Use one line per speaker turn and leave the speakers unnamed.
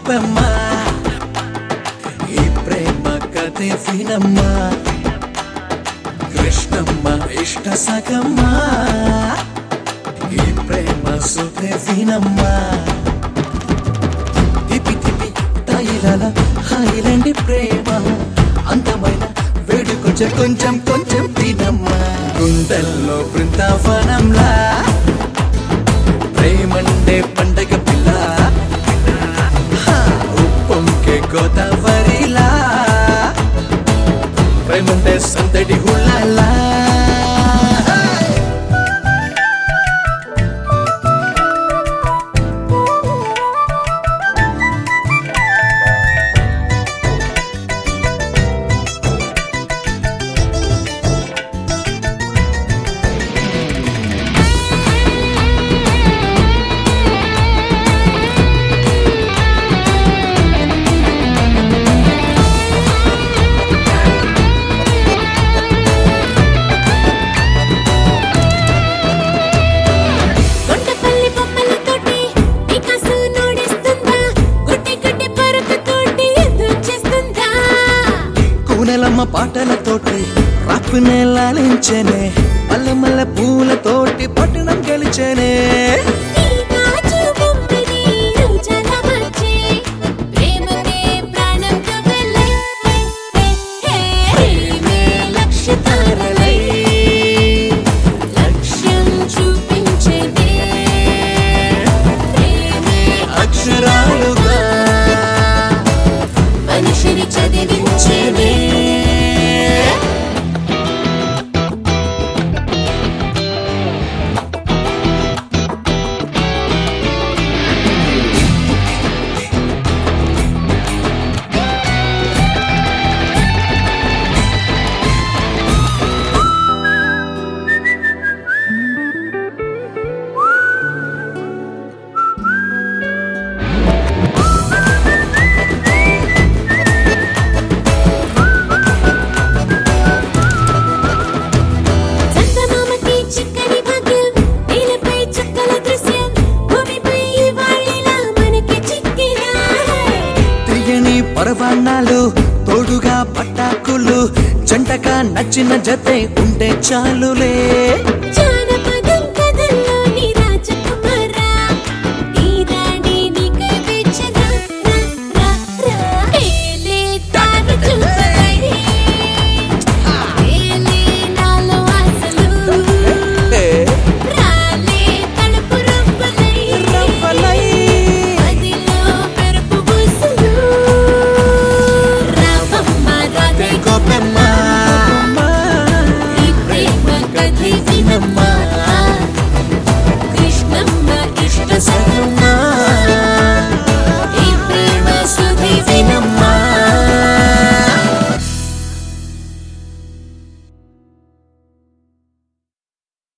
చెప్పమ్మా ఈ ప్రేమ కథే వినమ్మా కృష్ణమ్మ ఇష్ట సగమ్మా ఈ ప్రేమ సుధే వినమ్మా తిప్పి తిప్పి తైలల హాయిలండి ప్రేమ అందమైన వేడి కొంచెం కొంచెం కొంచెం తినమ్మా గుండెల్లో బృందావనంలా ప్రేమండే పండగ పిల్ల హా, ఉప్పొంగే గోదావరిలా ప్రేమండే సందడి హుళ్ళలా
కొండపల్లి బొమ్మలతోటి పికాసో నోడిస్తుందా గుడ్డి గుడ్డి పరుపుతోటి ఎదురు చేస్తుందా
కూనెలమ్మ పాటలతోటి రాపునే లాలించేనే మల్ల మల్ల పూలతోటి పట్టణం గెలిచేనే
ఈ గాజు బొమ్మని రోజాల మధ్య ప్రేమనే ప్రాణంతో వెళ్ళే ప్రేమే లక్ష్య తారలై లక్ష్యం చూపించేదే ప్రేమే
అక్షరాలుగా
మనిషిని చదివించేదే చందమామకి చిక్కని భాగ్యం నీలపై చుక్కల దృశ్యం భూమిపై వాళ్ళిలా మనకి చిక్కినా
తీయని పరవాణాలు తోడుగా పట్టాకులు జంటగా నచ్చిన జతే ఉంటే చాలులే